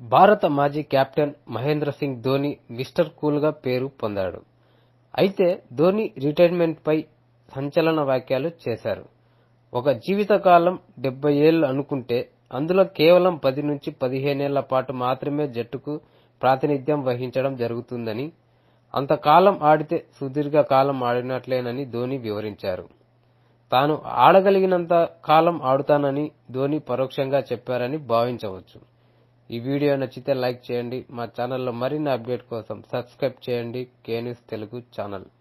భారత మాజీ captain Mahendra Singh Dhoni mister కూల్గా పేరు పొందాడు. అయితే ధోనీ రిటైర్మెంట్పై సంచలన వ్యాఖ్యలు చేశారు. ఒక జీవితకాలం డెబ్బై ఏళ్లు అనుకుంటే అందులో కేవలం పది నుంచి పదిహేనేళ్ల పాటు మాత్రమే జట్టుకు ప్రాతినిధ్యం వహించడం జరుగుతుందని, అంత కాలం ఆడితే సుదీర్ఘ కాలం ఆడినట్లేనని ధోనీ వివరించారు. తాను ఆడగలిగినంత కాలం ఆడుతానని ధోనీ పరోక్షంగా చెప్పారని భావించవచ్చు. ఈ వీడియో నచ్చితే లైక్ చేయండి. మా ఛానల్లో మరిన్ని అప్డేట్ కోసం సబ్స్క్రైబ్ చేయండి. కే న్యూస్ తెలుగు ఛానల్